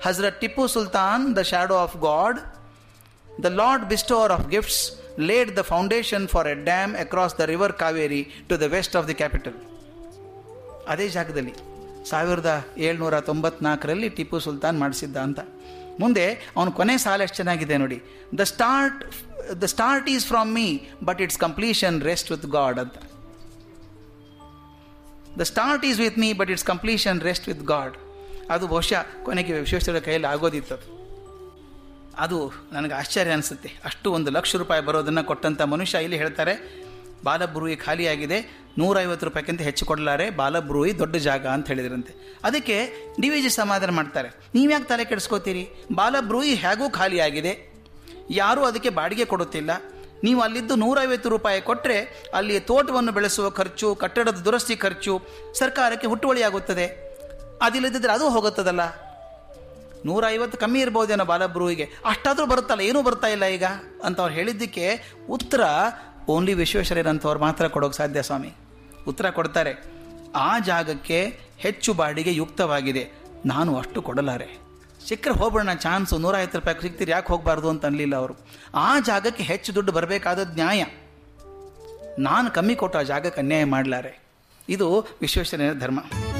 Hazrat Tipu Sultan, the shadow of God, the Lord bestower of gifts, laid the foundation for a dam across the river Kaveri to the west of the capital. ಅದೇ ಜಾಗದಲ್ಲಿ ಸಾವಿರದ ಏಳ್ನೂರ ತೊಂಬತ್ನಾಲ್ಕರಲ್ಲಿ ಟಿಪ್ಪು ಸುಲ್ತಾನ್ ಮಾಡಿಸಿದ್ದ ಅಂತ ಮುಂದೆ ಅವನ ಕೊನೆ ಸಾಲ ಎಷ್ಟು ಚೆನ್ನಾಗಿದೆ ನೋಡಿ the start the start is from me but it's completion rest with God ಅಂತ the start is with me but it's completion rest with God ಅದು ಬಹುಶಃ ಕೊನೆಗೆ ವಿಶ್ವೇಶ್ವರ ಕೈಯಲ್ಲಿ ಆಗೋದಿತ್ತು ಅದು ಅದು ನನಗೆ ಆಶ್ಚರ್ಯ ಅನಿಸುತ್ತೆ ಅಷ್ಟು ಒಂದು ಲಕ್ಷ ರೂಪಾಯಿ ಬರೋದನ್ನು ಕೊಟ್ಟಂಥ ಮನುಷ್ಯ ಇಲ್ಲಿ ಹೇಳ್ತಾರೆ ಬಾಲಬ್ರೂಯಿ ಖಾಲಿಯಾಗಿದೆ ನೂರೈವತ್ತು ರೂಪಾಯಿಗಿಂತ ಹೆಚ್ಚು ಕೊಡಲಾರೆ ಬಾಲಬ್ರೂಯಿ ದೊಡ್ಡ ಜಾಗ ಅಂತ ಹೇಳಿದ್ರಂತೆ ಅದಕ್ಕೆ ಡಿ ವಿ ಜಿ ಸಮಾಧಾನ ಮಾಡ್ತಾರೆ ನೀವ್ಯಾಕೆ ತಲೆ ಕೆಡಿಸ್ಕೋತೀರಿ ಬಾಲಬ್ರೂಯಿ ಹೇಗೂ ಖಾಲಿಯಾಗಿದೆ ಯಾರೂ ಅದಕ್ಕೆ ಬಾಡಿಗೆ ಕೊಡುತ್ತಿಲ್ಲ ನೀವು ಅಲ್ಲಿದ್ದು ನೂರೈವತ್ತು ರೂಪಾಯಿ ಕೊಟ್ಟರೆ ಅಲ್ಲಿ ತೋಟವನ್ನು ಬೆಳೆಸುವ ಖರ್ಚು ಕಟ್ಟಡದ ದುರಸ್ತಿ ಖರ್ಚು ಸರ್ಕಾರಕ್ಕೆ ಹುಟ್ಟುವಳಿಯಾಗುತ್ತದೆ ಅದಿಲ್ಲದಿದ್ದರೆ ಅದು ಹೋಗುತ್ತದಲ್ಲ ನೂರ ಐವತ್ತು ಕಮ್ಮಿ ಇರ್ಬೋದೇನೋ ಬಾಲಬ್ರೂಹಿಗೆ ಅಷ್ಟಾದರೂ ಬರುತ್ತಲ್ಲ ಏನೂ ಬರ್ತಾ ಇಲ್ಲ ಈಗ ಅಂತ ಅವ್ರು ಹೇಳಿದ್ದಕ್ಕೆ ಉತ್ತರ ಓನ್ಲಿ ವಿಶ್ವೇಶ್ವರಯ್ಯನಂಥವ್ರು ಮಾತ್ರ ಕೊಡೋಕೆ ಸಾಧ್ಯ ಸ್ವಾಮಿ ಉತ್ತರ ಕೊಡ್ತಾರೆ ಆ ಜಾಗಕ್ಕೆ ಹೆಚ್ಚು ಬಾಡಿಗೆ ಯುಕ್ತವಾಗಿದೆ ನಾನು ಅಷ್ಟು ಕೊಡಲಾರೆ ಸಿಕ್ಕರೆ ಹೋಗ್ಬಿಡೋಣ ಚಾನ್ಸು ನೂರ ಐವತ್ತು ರೂಪಾಯಿ ಸಿಗ್ತೀರಿ ಯಾಕೆ ಹೋಗಬಾರ್ದು ಅಂತ ಅನ್ಲಿಲ್ಲ ಅವರು ಆ ಜಾಗಕ್ಕೆ ಹೆಚ್ಚು ದುಡ್ಡು ಬರಬೇಕಾದದ್ದು ನ್ಯಾಯ ನಾನು ಕಮ್ಮಿ ಕೊಟ್ಟು ಆ ಜಾಗಕ್ಕೆ ಅನ್ಯಾಯ ಮಾಡಲಾರೆ ಇದು ವಿಶ್ವೇಶ್ವರಯ್ಯನ ಧರ್ಮ